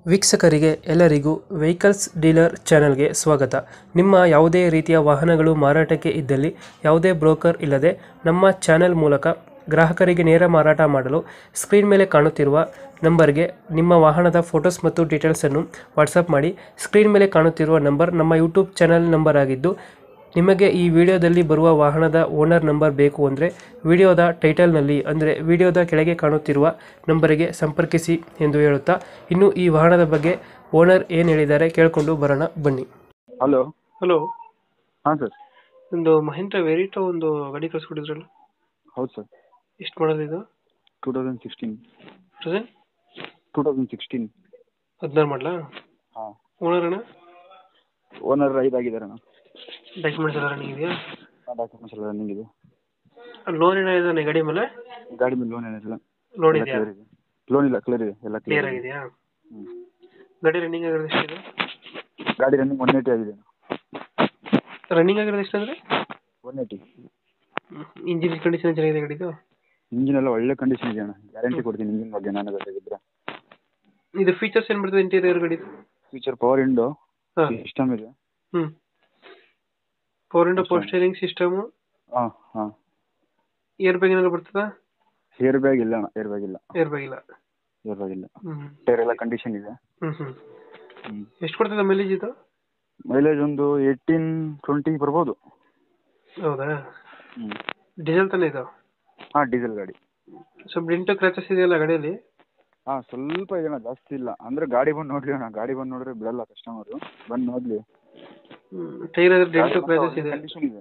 ವೀಕ್ಷಕರಿಗೆ ಎಲ್ಲರಿಗೂ vehicles dealer ಚಾನೆಲ್ಗೆ ಸ್ವಾಗತ ನಿಮ್ಮ ಯಾವುದೇ ರೀತಿಯ ವಾಹನಗಳು ಮಾರಾಟಕ್ಕೆ ಇದ್ದಲ್ಲಿ ಯಾವುದೇ ಬ್ರೋಕರ್ ಇಲ್ಲದೆ ನಮ್ಮ ಚಾನೆಲ್ ಮೂಲಕ ಗ್ರಾಹಕರಿಗೆ ನೇರ ಮಾರಾಟ ಮಾಡಲು ಸ್ಕ್ರೀನ್ ಮೇಲೆ ಕಾಣುತ್ತಿರುವ ನಂಬರ್ಗೆ ನಿಮ್ಮ ವಾಹನದ ಫೋಟೋಸ್ ಮತ್ತು ಡೀಟೇಲ್ಸನ್ನು ವಾಟ್ಸಪ್ ಮಾಡಿ ಸ್ಕ್ರೀನ್ ಮೇಲೆ ಕಾಣುತ್ತಿರುವ ನಂಬರ್ ನಮ್ಮ ಯೂಟ್ಯೂಬ್ ಚಾನೆಲ್ ನಂಬರ್ ಆಗಿದ್ದು ನಿಮಗೆ ಈ ವಿಡಿಯೋದಲ್ಲಿ ಬರುವ ವಾಹನದ ಓನರ್ ನಂಬರ್ ಬೇಕು ಅಂದರೆ ವಿಡಿಯೋದ ಟೈಟಲ್ನಲ್ಲಿ ಅಂದರೆ ವಿಡಿಯೋದ ಕೆಳಗೆ ಕಾಣುತ್ತಿರುವ ನಂಬರಿಗೆ ಸಂಪರ್ಕಿಸಿ ಎಂದು ಹೇಳುತ್ತಾ ಇನ್ನು ಈ ವಾಹನದ ಬಗ್ಗೆ ಓನರ್ ಏನು ಹೇಳಿದ್ದಾರೆ ಕೇಳಿಕೊಂಡು ಬರೋಣ ಬನ್ನಿ ಹಲೋ ಹಲೋ ಹಾಂ ಸರ್ ಒಂದು ಮಹೇಂದ್ರ ವೆರಿಟೋ ಒಂದು ಗಾಡಿ ಕಳಿಸ್ಕೊಟ್ಟಿದ್ರಲ್ಲ ಹೌದು ಸರ್ ಎಷ್ಟು ಮಾಡೋದು ಇದು two thousand sixteen present two thousand sixteen ಹದಿನಾರು ಮಾಡಲಾ ಹಾಂ ಓನರ್ ಅಣ್ಣ ಓನರ್ ಐದಾಗಿದ್ದಾರೆ ಅಣ್ಣ ಡಾಕ್ಯುಮೆಂಟ್ಸ್ ಎಲ್ಲ ರನ್ನಿಂಗ್ ಇದೆಯಾ ಡಾಕ್ಯುಮೆಂಟ್ಸ್ ಎಲ್ಲ ರನ್ನಿಂಗ್ ಇದೆ ಲೋನ್ ಏನೋ ಇದೆ ಗಾಡಿ ಮೇಲೆ ಗಾಡಿ ಮೇಲೆ ಲೋನ್ ಏನಿಲ್ಲ ಲೋನ್ ಎಲ್ಲ ಇದೆಯಾ ಕ್ಲಿಯರ್ ಇದೆ ಲೋನ್ ಇಲ್ಲ ಕ್ಲಿಯರ್ ಇದೆ ಎಲ್ಲ ಕ್ಲಿಯರ್ ಕ್ಲಿಯರ್ ಇದೆ ಆಗಿದೆಯಾ ಹ್ಞೂ ಗಾಡಿ ರನ್ನಿಂಗ್ ಆಗಿರೋದು ಎಷ್ಟಿದೆ ಗಾಡಿ ರನ್ನಿಂಗ್ ಒನ್ ಏಯ್ಟಿ ಆಗಿದೆ ರನ್ನಿಂಗ್ ಆಗಿರೋದು ಎಷ್ಟಂದ್ರೆ ಒನ್ ಏಯ್ಟಿ ಇಂಜಿನ್ ಕಂಡೀಷನ್ ಚೆನ್ನಾಗಿದೆ ಗಾಡಿದು ಇಂಜಿನ್ ಎಲ್ಲ ಒಳ್ಳೆ ಕಂಡೀಷನ್ ಇದೆ ಅಣ್ಣ ಗ್ಯಾರಂಟಿ ಕೊಡ್ತೀನಿ ಇಂಜಿನ್ ಬಗ್ಗೆ ನಾನು ಬೇಕಾಗಿದ್ದರೆ ಇದು ಫೀಚರ್ಸ್ ಏನು ಬರ್ತದೆ ಇಂಟೀರಿಯರ್ ಗಾಡಿದು ಫ್ಯೂಚರ್ ಪವರ್ ವಿಂಡೋ ಹಾಂ ಸಿಸ್ಟಮ್ ಇದೆ ಹ್ಞೂ ಫೋರ್ ಇಂಡೋ ಅಷ್ಟೇ. ಪೋಸ್ಟ್ ಸ್ಟೇರಿಂಗ್ ಸಿಸ್ಟಮು ಹಾಂ ಹಾಂ ಏರ್ ಬ್ಯಾಗ್ ಏನಾದ್ರು ಬರ್ತದಾ ಏರ್ ಬ್ಯಾಗ್ ಇಲ್ಲ ಅಣ್ಣ ಏರ್ ಬ್ಯಾಗ್ ಇಲ್ಲ ಏರ್ ಬ್ಯಾಗ್ ಇಲ್ಲ ಏರ್ ಬ್ಯಾಗ್ ಇಲ್ಲ ಹ್ಞೂ ಟೈರ್ ಎಲ್ಲ ಕಂಡೀಷನ್ ಇದೆ ಹ್ಞೂ ಹ್ಞೂ ಹ್ಞೂ ಎಷ್ಟು ಕೊಡ್ತದೆ ಮೈಲೇಜ್ ಇದು ಮೈಲೇಜ್ ಒಂದು ಏಯ್ಟೀನ್ ಟ್ವೆಂಟಿ ಬರ್ಬೋದು ಹೌದಾ ಹ್ಞೂ ಡೀಸೆಲ್ ತಾನೇ ಇದು ಹಾಂ ಡೀಸೆಲ್ ಗಾಡಿ ಸ್ವಲ್ಪ ಡೆಂಟು ಕ್ರಾಚಸ್ ಇದೆಯಲ್ಲ ಗಾಡಿಯಲ್ಲಿ ಹಾಂ ಸ್ವಲ್ಪ ಇದೆ ಅಣ್ಣ ಜಾಸ್ತಿ ಇಲ್ಲ ಅಂದರೆ ಗಾಡಿ ಬಂದು ನೋಡಲಿ ಅಣ್ಣ ಗಾಡಿ ಬಂದು ನೋಡಿದ್ರೆ ಬಿಡಲ್ಲ ಕಸ್ಟಮರು ಬಂದು ನೋಡಲಿ ಟೈರ್ ಆದ್ರೆ ಡೆಂಟು ಕ್ರಾಚಸ್ ಇದೆ ಕಂಡೀಷನ್ ಇದೆ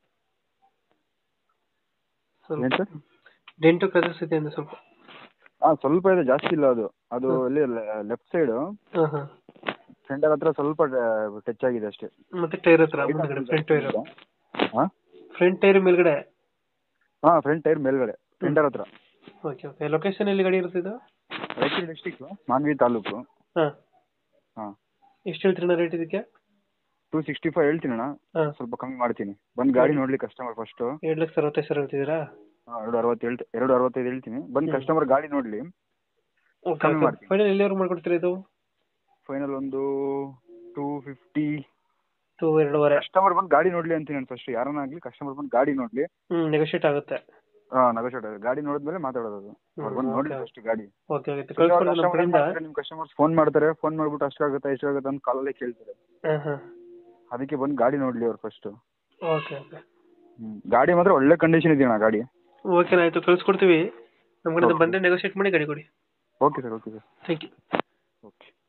ಸ್ವಲ್ಪ ಏನು ಸರ್ ಡೆಂಟು ಕ್ರಾಚಸ್ ಇದೆ ಅಂದ್ರೆ ಸ್ವಲ್ಪ ಹಾಂ ಸ್ವಲ್ಪ ಇದೆ ಜಾಸ್ತಿ ಇಲ್ಲ ಅದು ಅದು ಇಲ್ಲಿ ಲೆಫ್ಟ್ ಸೈಡು ಹಾಂ ಹಾಂ ಸೆಂಟರ್ ಹತ್ರ ಸ್ವಲ್ಪ ಟಚ್ ಆಗಿದೆ ಅಷ್ಟೇ ಮತ್ತೆ ಟೈರ್ ಹತ್ರ ಮುಂದ್ಗಡೆ ಫ್ರಂಟ್ ಟೈರ್ ಹಾಂ ಫ್ರಂಟ್ ಟೈರ್ ಮೇಲ್ಗಡೆ ಹಾಂ ಫ್ರಂಟ್ ಟೈರ್ ಮೇಲ್ಗಡೆ ಸೆಂಟರ್ ಹತ್ರ ಓಕೆ ಓಕೆ ಲೊಕೇಶನ್ ಎಲ್ಲಿ ಗಾಡಿ ಇರುತ್ತೆ ಇದು ರಾಯಚೂರು ಡಿಸ್ಟಿಕ್ಕು ಮಾನ್ವಿ ತಾಲೂಕು ಹಾಂ ಹಾಂ ಎಷ್ಟು ಹೇಳ್ತೀರಣ್ಣ ರೇಟ್ ಇದಕ್ಕೆ ಟೂ ಸಿಕ್ಸ್ಟಿ ಫೈವ್ ಹೇಳ್ತೀನಿ ಅಣ್ಣ ಹಾಂ ಸ್ವಲ್ಪ ಕಮ್ಮಿ ಮಾಡ್ತೀನಿ ಬಂದು ಗಾಡಿ ನೋಡಲಿ ಕಸ್ಟಮರ್ ಫಸ್ಟು ಎರಡು ಲಕ್ಷ ಅರವತ್ತೈದು ಸಾವಿರ ಹೇಳ್ತಿದ್ದೀರಾ ಹಾಂ ಎರಡು ಅರವತ್ತು ಹೇಳ್ತಿ ಎರಡು ಅರವತ್ತೈದು ಹೇಳ್ತೀನಿ ಬಂದು ಹ್ಮ್. ಕಸ್ಟಮರ್ ಗಾಡಿ ನೋಡಲಿ ಓಕೆ ಕಮ್ಮಿ ಓಕೆ ಮಾಡ್ತೀನಿ. ಫೈನಲ್ ಎಲ್ಲಿವರೆಗೂ ಮಾಡ್ಕೊಡ್ತೀರಾ ಇದು ಫೈನಲ್ ಒಂದು ಟೂ ಫಿಫ್ಟಿ ಟೂ ಎರಡೂವರೆ ಕಸ್ಟಮರ್ ಬಂದು ಗಾಡಿ ನೋಡ್ಲಿ ಅಂತೀನಿ ನಾನು ಫಸ್ಟ್ ಯಾರನ್ನ ಆಗಲಿ ಕಸ್ಟಮರ್ ಬಂದು ಗಾಡಿ ನೋಡ್ಲಿ ಹ್ಞೂ ನೆಗೋಷಿಯೇಟ್ ಆಗುತ್ತೆ ಹಾಂ ನಗೋಶಿಯೇಟ್ ಗಾಡಿ ನೋಡಿದ್ಮೇಲೆ ಮಾತಾಡೋದು ಅದು ಅವ್ರು ಬಂದು ಹ್ಮ್, ನೋಡ್ಲಿ okay. ಫಸ್ಟ್ ಗಾಡಿ ಓಕೆ ಓಕೆ ಕಳ್ಸ್ಕೊಡಿ ನಮ್ಮ ಕಡೆಯಿಂದ ನಿಮ್ಮ ಕಸ್ಟಮರ್ಸ್ ಫೋನ್ ಮಾಡ್ತಾರೆ ಫೋನ್ ಮಾಡ್ಬಿಟ್ಟು ಅಷ್ಟಾಗುತ್ತೆ ಇಷ್ಟಾಗುತ್ತೆ ಅಂತ ಕಾಲಲ್ಲೇ ಕೇಳ್ತಾರೆ ಹಾಂ ಹಾಂ ಅದಕ್ಕೆ ಬಂದು ಗಾಡಿ ನೋಡ್ಲಿ ಅವ್ರು ಫಸ್ಟ್ ಓಕೆ ಓಕೆ ಹ್ಞೂ ಗಾಡಿ ಮಾತ್ರ ಒಳ್ಳೆ ಕಂಡೀಷನ್ ಇದೆಯಣ್ಣ ಗಾಡಿ ಓಕೆ ಆಯಿತು ಕಳ್ಸ್ಕೊಡ್ತೀವಿ ನಮ್ಮ ಕಡೆಯಿಂದ Okay. ಬಂದರೆ ನೆಗೋಷಿಯೇಟ್ ಮಾಡಿ ಗಾಡಿ ಕೊಡಿ okay sir okay sir thank you okay